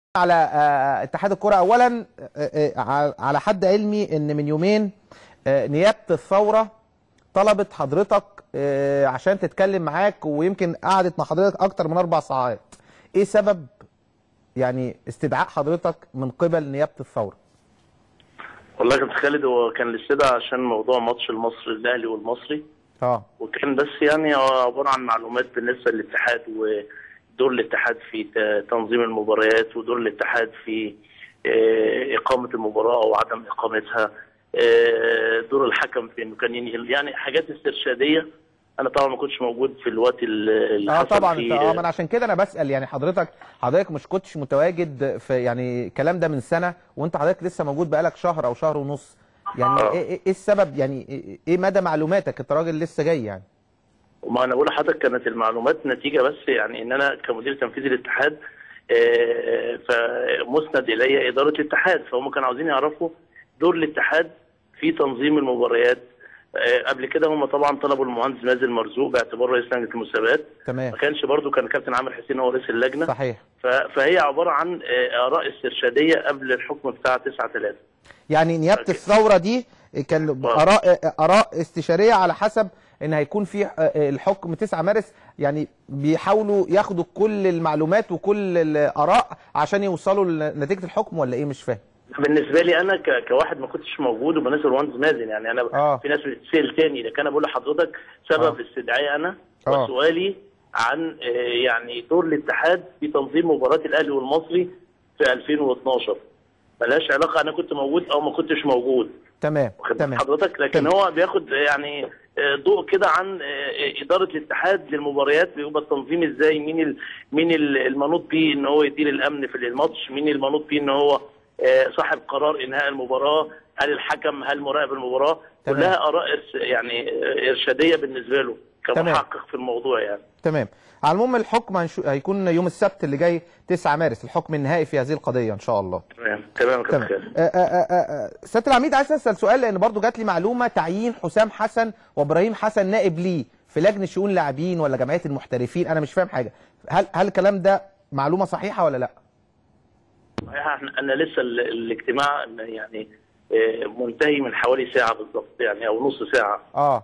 على آه، اتحاد الكرة اولا آه، آه، على حد علمي ان من يومين آه، نيابة الثورة طلبت حضرتك آه، عشان تتكلم معاك ويمكن قعدت مع حضرتك اكتر من اربع ساعات ايه سبب يعني استدعاء حضرتك من قبل نيابة الثورة والله يا كابتن خالد هو كان الاستدعاء عشان موضوع ماتش المصري الاهلي والمصري اه وكان بس يعني هو عباره عن معلومات بالنسبه للاتحاد ودور الاتحاد في ت- تنظيم المباريات ودور الاتحاد في آه، اقامه المباراه او عدم اقامتها آه، دور الحكم في انه كان ينهي يعني حاجات استرشاديه انا طبعا ما كنتش موجود في الوقت اللي اللي اه حصل طبعا فيه انت اه ما انا عشان كده انا بسال يعني حضرتك حضرتك مش كنتش متواجد في يعني الكلام ده من سنه وانت حضرتك لسه موجود بقالك شهر او شهر ونص يعني آه. ايه ايه إيه السبب يعني ايه- ايه مدى معلوماتك انت راجل لسه جاي يعني وما انا بقول لحضرتك كانت المعلومات نتيجه بس يعني ان انا كمدير تنفيذي للاتحاد آه، فمسند الي اداره الاتحاد فهم كانوا عاوزين يعرفوا دور الاتحاد في تنظيم المباريات آه، قبل كده هم طبعا طلبوا المهندس مازن مرزوق باعتباره رئيس لجنه المسابقات تمام ما كانش برضو كان كابتن عامر حسين هو رئيس اللجنه صحيح ف- فهي عباره عن آه، اراء استرشاديه قبل الحكم بتاع 9 3 يعني نيابه أكيد. الثوره دي كان آه. اراء اراء استشاريه على حسب ان هيكون في آه، الحكم 9 مارس يعني بيحاولوا ياخدوا كل المعلومات وكل الاراء عشان يوصلوا لنتيجه الحكم ولا ايه مش فاهم بالنسبه لي انا ك- كواحد ما كنتش موجود وبالنسبه لمهندس مازن يعني انا آه. في ناس بتتسال تاني لكن انا بقول لحضرتك سبب آه. استدعائي انا آه. وسؤالي عن آه، يعني دور الاتحاد في تنظيم مباراه الاهلي والمصري في 2012 ملهاش علاقه انا كنت موجود او ما كنتش موجود تمام واخد بال تمام حضرتك لكن تمام. هو بياخد يعني آه، ضوء كده عن آه، اداره الاتحاد للمباريات بيبقى التنظيم ازاي مين ال... مين ال- المنوط بيه ان هو يدير الامن في الماتش مين المنوط بيه ان هو آه، صاحب قرار انهاء المباراه هل الحكم هل مراقب المباراه تمام. كلها اراء إرس- يعني آه، ارشاديه بالنسبه له تمام. كمحقق في الموضوع يعني تمام على العموم الحكم هنشو- هيكون يوم السبت اللي جاي 9 مارس الحكم النهائي في هذه القضيه ان شاء الله تمام تمام يا كابتن تمام خالد. آه، آه، آه، آه، سياده العميد عايز اسال سؤال لان برضو جات لي معلومه تعيين حسام حسن وابراهيم حسن نائب ليه في لجنه شؤون لاعبين ولا جمعيه المحترفين انا مش فاهم حاجه هل هل الكلام ده معلومه صحيحه ولا لا صحيح احنا انا لسه ال- الاجتماع يعني آه، منتهي من حوالي ساعه بالظبط يعني او نص ساعه اه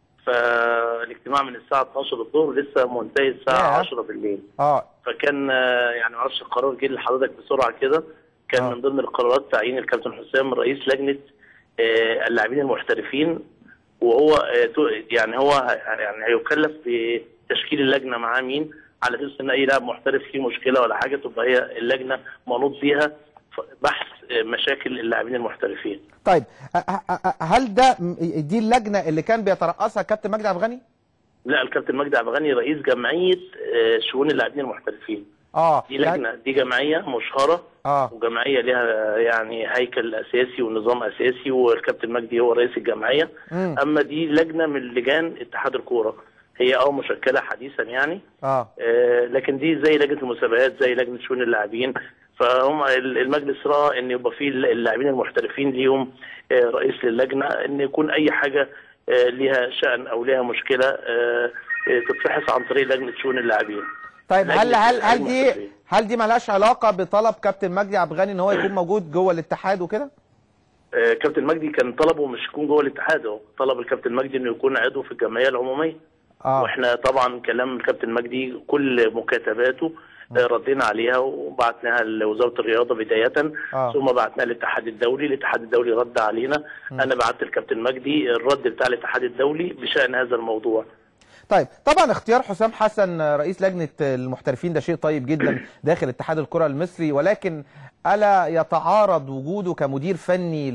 فالاجتماع من الساعه 12 الظهر لسه منتهي الساعه ياه. 10 بالليل اه فكان آه، يعني معرفش القرار جه لحضرتك بسرعه كده كان آه. من ضمن القرارات تعيين الكابتن حسام رئيس لجنه آه، اللاعبين المحترفين وهو آه، تو- يعني هو ه- يعني هيكلف بتشكيل اللجنه معاه مين على اساس ان اي لاعب محترف فيه مشكله ولا حاجه تبقى هي اللجنه منوط بيها ف- بحث آه، مشاكل اللاعبين المحترفين طيب آه، آه، آه، هل ده م- دي اللجنه اللي كان بيترأسها كابتن مجدي عبد الغني لا الكابتن مجدي عبد الغني رئيس جمعيه آه، شؤون اللاعبين المحترفين اه دي لجنه دي جمعيه مشهره اه وجمعيه لها يعني هيكل اساسي ونظام اساسي والكابتن مجدي هو رئيس الجمعيه مم. اما دي لجنه من لجان اتحاد الكوره هي اه مشكله حديثا يعني اه آه لكن دي زي لجنه المسابقات زي لجنه شؤون اللاعبين فهم ال- المجلس راى ان يبقى فيه اللاعبين المحترفين ليهم آه رئيس للجنه ان يكون اي حاجه آه ليها شان او ليها مشكله آه آه، تتفحص عن طريق لجنه شؤون اللاعبين طيب هل لجنة هل هل دي المحترفين. هل دي مالهاش علاقه بطلب كابتن مجدي عبد الغني ان هو يكون موجود جوه الاتحاد وكده آه، كابتن مجدي كان طلبه مش يكون جوه الاتحاد هو طلب الكابتن مجدي انه يكون عضو في الجمعيه العموميه اه واحنا طبعا كلام الكابتن مجدي كل مكاتباته آه، ردينا عليها وبعتناها لوزاره الرياضه بدايه آه. ثم بعتناها للاتحاد الدولي الاتحاد الدولي رد علينا انا بعت الكابتن مجدي الرد بتاع الاتحاد الدولي بشان هذا الموضوع طيب طبعا اختيار حسام حسن رئيس لجنة المحترفين ده شيء طيب جدا داخل اتحاد الكرة المصري ولكن ألا يتعارض وجوده كمدير فني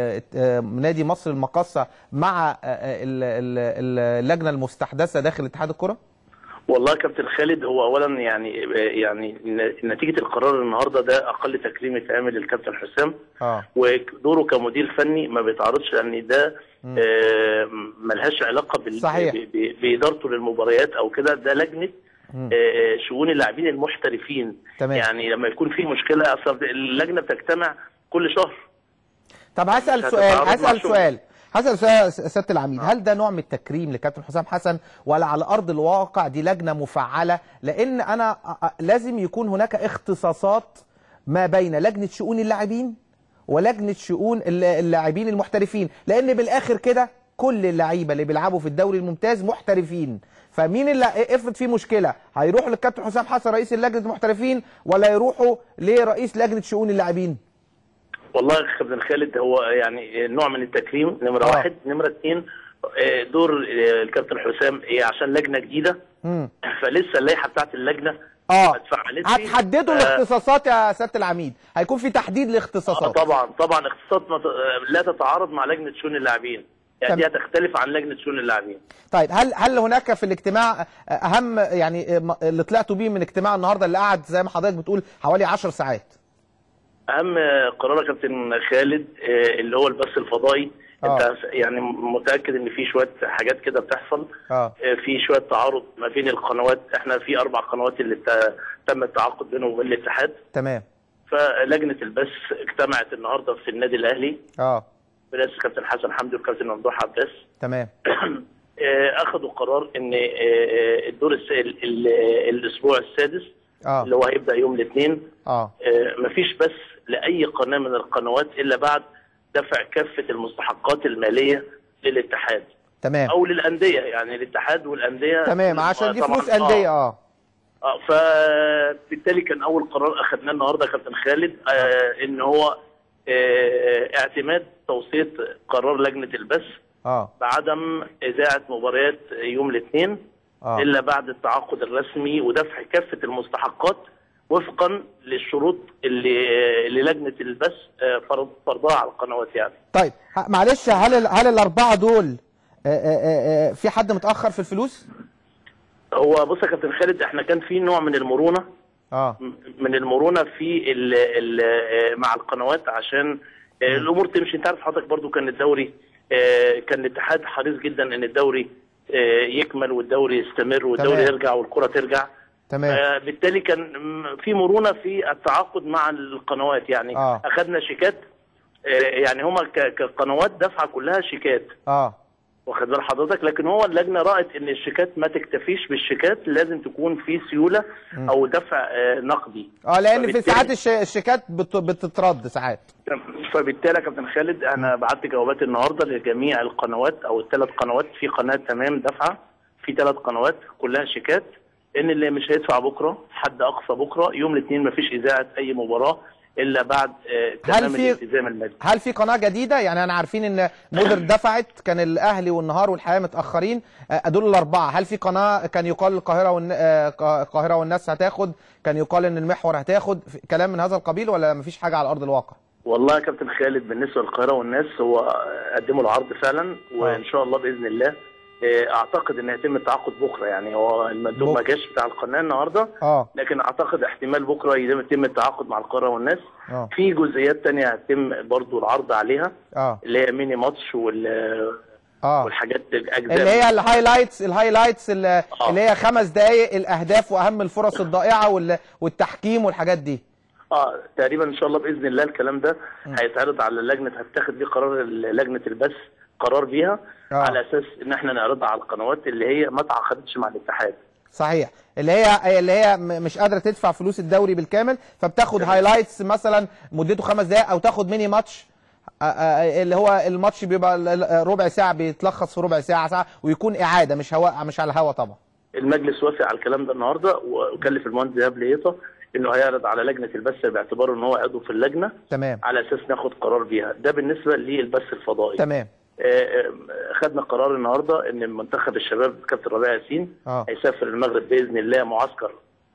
لنادي مصر المقاصة مع ال- ال- اللجنة المستحدثة داخل اتحاد الكرة؟ والله يا كابتن خالد هو اولا يعني يعني نتيجه القرار النهارده ده اقل تكريم اتعمل للكابتن حسام اه ودوره كمدير فني ما بيتعارضش لان ده آه، ملهاش علاقه بال... صحيح. ب- ب- بادارته للمباريات او كده ده لجنه آه، شؤون اللاعبين المحترفين تمام. يعني لما يكون في مشكله اصلا اللجنه بتجتمع كل شهر طب هسأل مش سؤال هتتعارض مع هسأل الشغل. سؤال هسأل سؤال سيادة العميد هل ده نوع من التكريم لكابتن حسام حسن ولا على أرض الواقع دي لجنة مفعلة لأن أنا أ- أ- لازم يكون هناك اختصاصات ما بين لجنه شؤون اللاعبين ولجنه شؤون الل- اللاعبين المحترفين لان بالاخر كده كل اللعيبه اللي بيلعبوا في الدوري الممتاز محترفين فمين اللي افرض في مشكله هيروحوا للكابتن حسام حسن رئيس لجنه المحترفين ولا يروحوا لرئيس لجنه شؤون اللاعبين والله يا كابتن خالد هو يعني نوع من التكريم نمره آه. واحد نمره اثنين آه، دور آه، الكابتن حسام ايه عشان لجنه جديده امم فلسه اللائحه بتاعت اللجنه اه ما اتفعلتش هتحددوا آه، الاختصاصات يا سياده العميد هيكون في تحديد آه، لاختصاصات طبعا طبعا اختصاصات ما ت- آه، لا تتعارض مع لجنه شؤون اللاعبين يعني دي تمام. هتختلف عن لجنه شؤون اللاعبين طيب هل هل هناك في الاجتماع اهم يعني اللي طلعتوا بيه من اجتماع النهارده اللي قعد زي ما حضرتك بتقول حوالي 10 ساعات اهم قرار يا كابتن خالد آه، اللي هو البث الفضائي آه. انت يعني متاكد ان في شويه حاجات كده بتحصل اه آه، في شويه تعارض ما بين القنوات احنا في اربع قنوات اللي ت- تم التعاقد بينهم وبين الاتحاد تمام فلجنه البث اجتمعت النهارده في النادي الاهلي اه برئاسه الكابتن حسن حمدي والكابتن ممدوح عباس تمام آه، اخذوا قرار ان آه، آه، الدور الس- ال- ال- الاسبوع السادس اه اللي هو هيبدا يوم الاثنين اه آه، مفيش بس لاي قناه من القنوات الا بعد دفع كافه المستحقات الماليه للاتحاد تمام او للانديه يعني الاتحاد والانديه تمام عشان دي طبعاً، فلوس انديه آه. اه اه فبالتالي كان اول قرار اخذناه النهارده يا كابتن خالد آه ان هو آه اعتماد توصيه قرار لجنه البث اه بعدم اذاعه مباريات يوم الاثنين اه الا بعد التعاقد الرسمي ودفع كافه المستحقات وفقا للشروط اللي اللي لجنه البث آه، فرض فرضها على القنوات يعني طيب ه- معلش هل ال- هل الاربعه دول آه، آه، آه، في حد متاخر في الفلوس؟ هو بص يا كابتن خالد احنا كان في نوع من المرونه اه من المرونه في ال ال مع القنوات عشان الامور تمشي انت عارف حضرتك برضو كان الدوري آه، كان الاتحاد حريص جدا ان الدوري آه، يكمل والدوري يستمر والدوري تمام. يرجع والكره ترجع تمام آه، بالتالي كان م- في مرونه في التعاقد مع القنوات يعني آه. اخذنا شيكات آه، يعني هما ك- كقنوات دفعه كلها شيكات اه واخد بال حضرتك لكن هو اللجنه رأت ان الشيكات ما تكتفيش بالشيكات لازم تكون في سيوله او دفع آه، نقدي اه لان في فبالتالي- ساعات الش- الشيكات بت- بتترد ساعات فبالتالي يا كابتن خالد انا بعت جوابات النهارده لجميع القنوات او الثلاث قنوات في قناه تمام دفعه في ثلاث قنوات كلها شيكات ان اللي مش هيدفع بكره حد اقصى بكره يوم الاثنين مفيش اذاعه اي مباراه الا بعد آه، هل تمام في- الالتزام المادي هل في قناه جديده يعني انا عارفين ان مودر دفعت كان الاهلي والنهار والحياه متاخرين آه، دول الاربعه هل في قناه كان يقال القاهره والن... آه، ق- القاهره والناس هتاخد كان يقال ان المحور هتاخد في كلام من هذا القبيل ولا مفيش حاجه على ارض الواقع والله يا كابتن خالد بالنسبه للقاهره والناس هو قدموا العرض فعلا وان شاء الله باذن الله آه، اعتقد ان هيتم التعاقد بكره يعني هو المندوب ما بكرة. جاش بتاع القناه النهارده اه لكن اعتقد احتمال بكره يتم التعاقد مع القاهره والناس اه في جزئيات تانية هتم برضو العرض عليها اه اللي هي ميني ماتش وال- اه والحاجات الاجزاء اللي هي الهايلايتس الهايلايتس اللي, آه. اللي هي خمس دقائق الاهداف واهم الفرص الضائعه وال... والتحكيم والحاجات دي اه تقريبا ان شاء الله باذن الله الكلام ده هيتعرض على اللجنه هتاخد بيه قرار لجنه البث قرار بيها آه. على اساس ان احنا نعرضها على القنوات اللي هي ما تعاقدتش مع الاتحاد صحيح اللي هي اللي هي م- مش قادره تدفع فلوس الدوري بالكامل فبتاخد هايلايتس مثلا مدته خمس دقائق او تاخد ميني ماتش آه، آه، اللي هو الماتش بيبقى ال- ال- ربع ساعه بيتلخص في ربع ساعه ساعه ويكون اعاده مش هواء مش على الهوا طبعا المجلس وافق على الكلام ده النهارده وكلف المهندس ايهاب ليطه انه هيعرض على لجنه البث باعتباره ان هو عضو في اللجنه تمام على اساس ناخد قرار بيها ده بالنسبه للبث الفضائي تمام آه، آه، خدنا قرار النهارده ان منتخب الشباب كابتن ربيع ياسين اه هيسافر المغرب باذن الله معسكر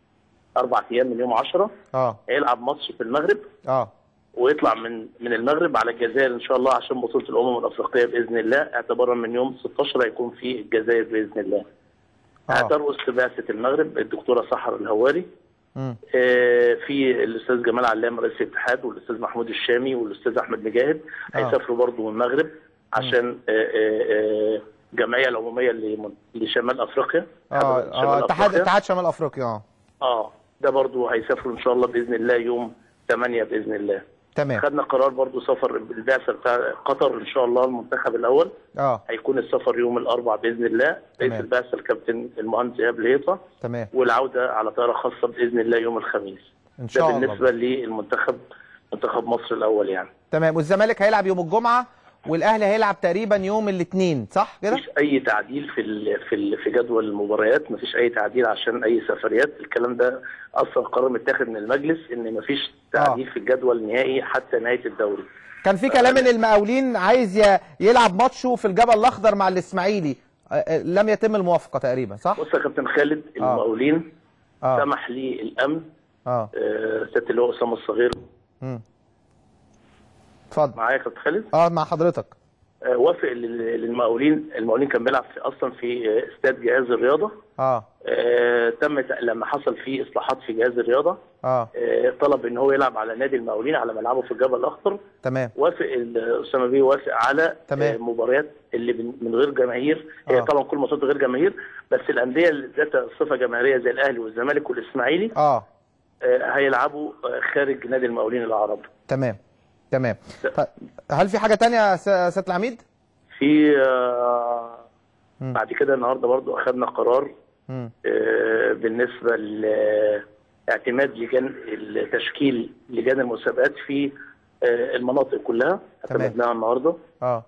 اربع ايام من يوم 10 اه هيلعب ماتش في المغرب اه ويطلع من من المغرب على الجزائر ان شاء الله عشان بطوله الامم الافريقيه باذن الله اعتبارا من يوم 16 هيكون في الجزائر باذن الله. اه هترأس بعثه المغرب الدكتوره سحر الهواري مم. آه، في الاستاذ جمال علام رئيس الاتحاد والاستاذ محمود الشامي والاستاذ احمد مجاهد آه. هيسافروا برضه من المغرب عشان آه، آه، آه، الجمعيه العموميه لمن- لشمال افريقيا اه شمال اه اتحاد أفريقيا. اتحاد شمال افريقيا اه اه ده برضه هيسافروا ان شاء الله باذن الله يوم 8 باذن الله. تمام خدنا قرار برضو سفر البعثه بتاع قطر ان شاء الله المنتخب الاول اه هيكون السفر يوم الاربعاء باذن الله رئيس تمام. البعثه الكابتن المهندس ايهاب لهيطه تمام والعوده على طياره خاصه باذن الله يوم الخميس ان ده شاء الله بالنسبه للمنتخب منتخب مصر الاول يعني تمام والزمالك هيلعب يوم الجمعه والاهلي هيلعب تقريبا يوم الاثنين صح كده مفيش اي تعديل في ال في ال في جدول المباريات مفيش اي تعديل عشان اي سفريات الكلام ده اصلا قرار متاخد من المجلس ان مفيش تعديل في الجدول النهائي حتى نهايه الدوري كان في كلام ان المقاولين عايز ي- يلعب ماتشه في الجبل الاخضر مع الاسماعيلي آه، آه، لم يتم الموافقه تقريبا صح بص يا كابتن خالد المقاولين اه سمح لي الامن اه آه، سياده اللي هو اسامه الصغير مم. اتفضل معايا يا كابتن خالد اه مع حضرتك آه، وافق لل- للمقاولين المقاولين كان بيلعب في اصلا في آه، استاد جهاز الرياضه اه آه، تم ت- لما حصل فيه اصلاحات في جهاز الرياضه اه آه، طلب ان هو يلعب على نادي المقاولين على ملعبه في الجبل الاخضر تمام وافق ال- اسامه بيه وافق على تمام. آه، مباريات اللي من من غير جماهير هي آه. طبعا كل ماتشات غير جماهير بس الانديه اللي ذات صفه جماهيريه زي الاهلي والزمالك والاسماعيلي اه آه، هيلعبوا آه، خارج نادي المقاولين العرب تمام تمام ط- هل في حاجه تانية يا س- يا سياده العميد في آه، مم. بعد كده النهارده برضو اخذنا قرار مم. آه، بالنسبه لاعتماد لجان التشكيل لجان المسابقات في آه، المناطق كلها تمام. اعتمدناها النهارده اه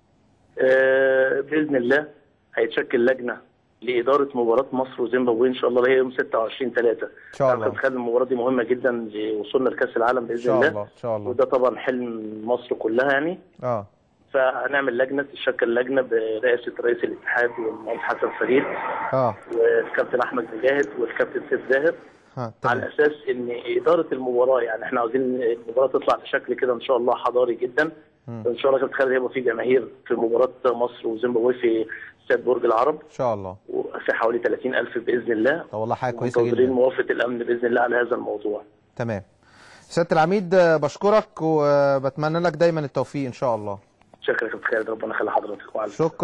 آه، باذن الله هيتشكل لجنه لاداره مباراه مصر وزيمبابوي ان شاء الله اللي هي يوم 26 3 ان شاء الله خلي المباراه دي مهمه جدا لوصولنا لكاس العالم ان باذن شاء الله الله ان شاء الله وده طبعا حلم مصر كلها يعني اه فهنعمل لجنه تشكل لجنه برئاسه رئيس الاتحاد والمهندس حسن فريد اه والكابتن احمد مجاهد والكابتن سيف زاهر ها على تمام اساس ان اداره المباراه يعني احنا عاوزين المباراه تطلع بشكل كده ان شاء الله حضاري جدا مم. ان شاء الله كابتن خالد هيبقى في جماهير في مباراه مصر وزيمبابوي في استاد برج العرب ان شاء الله وفي حوالي 30000 باذن الله طب والله حاجه كويسه منتظرين جدا موافقه الامن باذن الله على هذا الموضوع تمام سياده العميد آه، بشكرك وبتمنى لك دايما التوفيق ان شاء الله شكرا يا كابتن خالد ربنا يخلي حضرتك وعلى شكرا